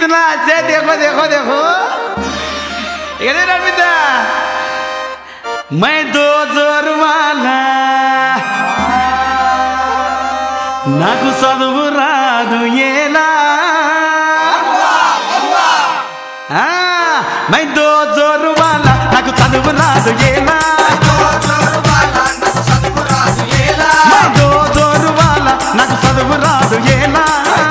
कितना अच्छे देखो देखो देखो इधर अरविंदा मैं दो जोर वाला నాకు చదువు రాదు ఎలా ఆ, మై దో జోరు వాళ్ళ నాకు చదువు రాదు ఎలా మై దో జోరు వాళ్ళ నాకు చదువు రాదు ఎలా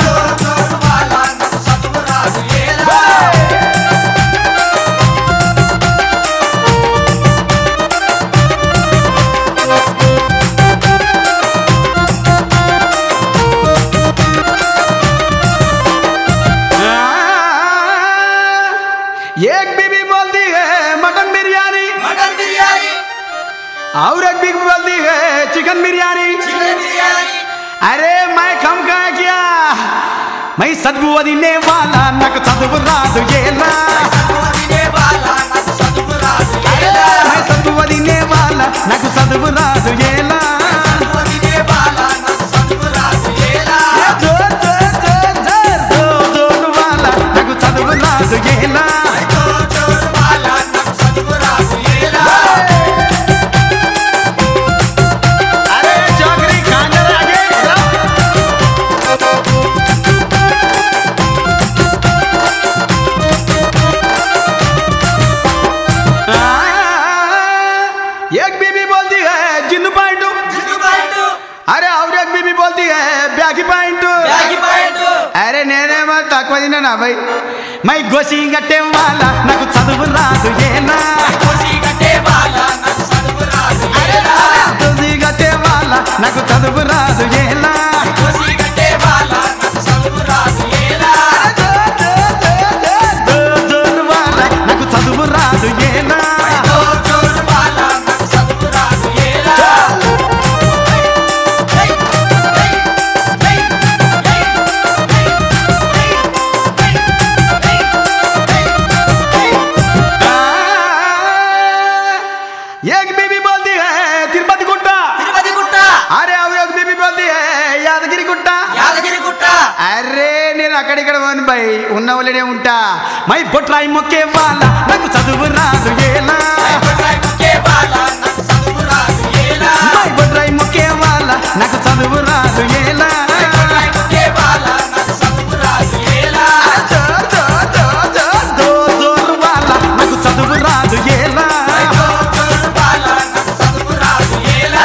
एक बीबी बोलती है मटन बिरयानी मटन बिरयानी और एक बीबी बोलती है चिकन बिरयानी चिकन बिरयानी अरे मैं कम कहा किया मैं सदबु వదినే वाला నాకు చదువు రాదు ఏలా చదువునే వాళ్ళ నాకు చదువు రాదు ఏలా मैं సద్దు వదినే వాళ్ళ నాకు చదువు రాదు ఏలా చదువునే వాళ్ళ నాకు చదువు రాదు ఏలా జోర్ జోర్ జోర్ జోర్ జోర్ జోర్ వాళ్ళ నాకు చదువు రాదు ఏలా జోర్ జోర్ వాళ్ళ నాకు చదువు రాదు ఏలా अरे चौकरी खाने आगे एक बीबी बोलती है जिन्नू पैंट జిన్ను పాయింట్ अरे और एक बीबी बोलती है ब्यागी पैंट బ్యాగి పాయింట్ అరే నేనేమో తక్కువ తిన్నా భయ్ మై గోసి గట్టే వాళ్ళ నాకు చదువు రాదు ఏనా కోసి కట్టే వాళ్ళ నాకు చదువు రాదు ఏలా గోసి గట్టే వాళ్ళ నాకు చదువు రాదు ఏనా కోసి కట్టే వాళ్ళ నాకు చదువు రాదు ఏలా జోరు వాళ్ళ నాకు చదువు రాదు ఏనా జోర్ జోర్ వాళ్ళ నాకు చదువు రాదు ఏలా హై హై హై హై एक बीबी बोलती है तिरुपति गुट्टा తిరుపతి గుట్ట अरे और एक बीबी बोलती है యాదగిరి గుట్ట యాదగిరి గుట్ట అరే నేను అక్కడిక్కడ పోను బై ఉన్న వాళ్ళనే ఉంటా మై బొట్రాయి మొక్కే వాళ్ళ నాకు చదువు రాదు ఏలా బొట్రాయి ముక్కే వాళ్ళ నాకు చదువు రాదు ఏలా మై బొట్రాయి మొక్కే వాళ్ళ నాకు చదువు రాదు ఏలా బొట్రాయి ముక్కే వాళ్ళ నాకు చదువు రాదు ఏలా జోర్ జోర్ జోర్ జోర్ జోర్ జోర్ వాళ్ళ నాకు చదువు రాదు ఏలా జోర్ జోర్ వాళ్ళ నాకు చదువు రాదు ఏలా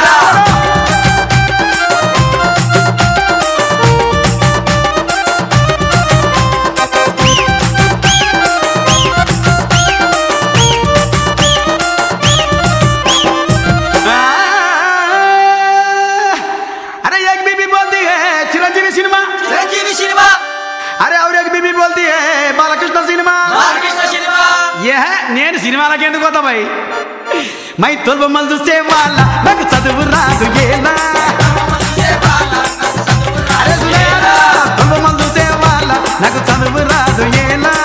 अरे एक बीबी बोलती है चिरंजीवी सिनेमा చిరంజీవి సినిమా अरे और एक बीबी बोलती है बालकृष्ण सिनेमा బాలకృష్ణ సినిమా ఏ నేను సినిమాలకి ఎందుకు పోతా భయ్ మై తొలబొమ్మలు చూసే వాళ్ళ నాకు చదువు రాదు ఏలా చూసే వాళ్ళ నాకు చదువు రాదు అరే సురేలా, తొలబొమ్మలు చూసే వాళ్ళ నాకు చదువు రాదు ఏలా